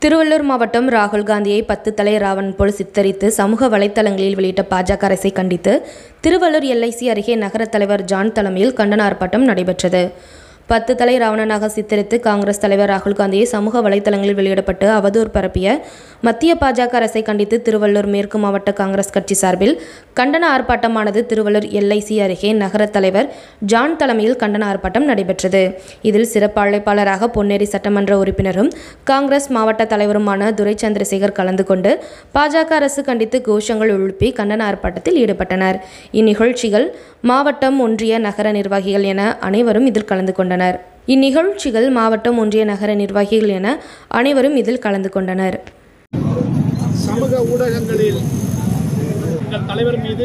திருவள்ளூர் மாவட்டம் ராகுல் காந்தியை பத்து தலை ராவணன் போல் சித்தரித்து சமூக வலைத்தளங்களில் வெளியிட்ட பாஜக அரசை கண்டித்து திருவள்ளூர் எல்ஐசி அருகே நகர தலைவர் ஜான் தலைமையில் கண்டன ஆர்ப்பாட்டம் நடைபெற்றது பத்து தலை ராவணனாக சித்தரித்து காங்கிரஸ் தலைவர் ராகுல் காந்தியை சமூக வலைத்தளங்களில் வெளியிடப்பட்டு அவதூறு பரப்பிய மத்திய பாஜக அரசை கண்டித்து திருவள்ளூர் மேற்கு மாவட்ட காங்கிரஸ் கட்சி சார்பில் கண்டன ஆர்ப்பாட்டமானது திருவள்ளூர் எல்ஐசி அருகே நகர தலைவர் ஜான் தலைமையில் கண்டன ஆர்ப்பாட்டம் நடைபெற்றது இதில் சிறப்பு அழைப்பாளராக பொன்னேரி சட்டமன்ற உறுப்பினரும் காங்கிரஸ் மாவட்ட தலைவருமான துரை சந்திரசேகர் கலந்து கொண்டு பாஜக அரசு கண்டித்து கோஷங்கள் எழுப்பி கண்டன ஆர்ப்பாட்டத்தில் ஈடுபட்டனர் இந்நிகழ்ச்சிகள் மாவட்டம் ஒன்றிய நகர நிர்வாகிகள் என அனைவரும் இதில் கலந்து கொண்டனர் இந்நிகழ்ச்சிகள் மாவட்டம் ஒன்றிய நகர நிர்வாகிகள் என அனைவரும் இதில் கலந்து கொண்டனர் சமூக ஊடகங்களில் எங்கள் தலைவர் மீது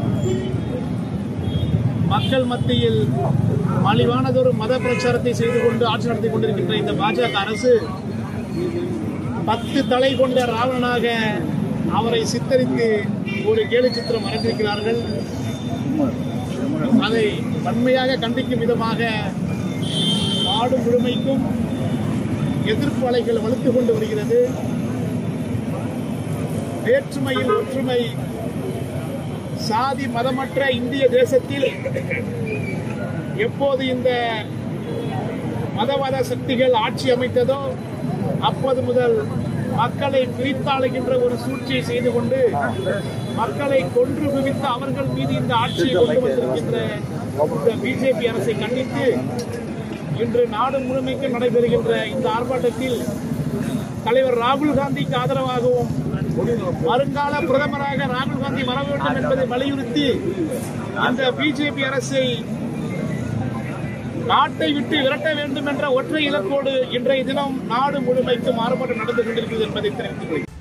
மக்கள் மத்தியில் மலிவானதொரு மத பிரச்சாரத்தை செய்து கொண்டு ஆட்சி நடத்தி கொண்டிருக்கின்ற இந்த பாஜக அரசு பத்து தலை கொண்ட ராவணனாக அவரை சித்தரித்து ஒரு கேலி சித்திரம் வரைந்திருக்கிறார்கள் அதை வன்மையாக கண்டிக்கும் விதமாக நாடு முழுமைக்கும் எதிர்ப்பு அலைகள் வலுத்து கொண்டு வருகிறது வேற்றுமையில் ஒற்றுமை சாதி மதமற்ற இந்திய தேசத்தில் எப்போது இந்த மதவாத சக்திகள் ஆட்சி அமைத்ததோ அப்போது முதல் மக்களை பிரித்தாளுகின்ற ஒரு சூழ்ச்சியை செய்து கொண்டு மக்களை கொன்று குவித்த அவர்கள் மீது இந்த ஆட்சியை கொண்டு வந்திருக்கின்ற இந்த பிஜேபி அரசை கண்டித்து இன்று நாடு முழுமைக்கும் நடைபெறுகின்ற இந்த ஆர்ப்பாட்டத்தில் தலைவர் ராகுல் காந்திக்கு ஆதரவாகவும் வருங்கால பிரதமராக ராகுல் காந்தி வர வேண்டும் என்பதை வலியுறுத்தி அந்த பிஜேபி அரசை நாட்டை விட்டு விரட்ட வேண்டும் என்ற ஒற்றை இலக்கோடு இன்றைய தினம் நாடு முழுமைக்கும் ஆர்ப்பாட்டம் நடந்து கொண்டிருக்கிறது என்பதை தெரிவித்துக் கொள்கிறேன்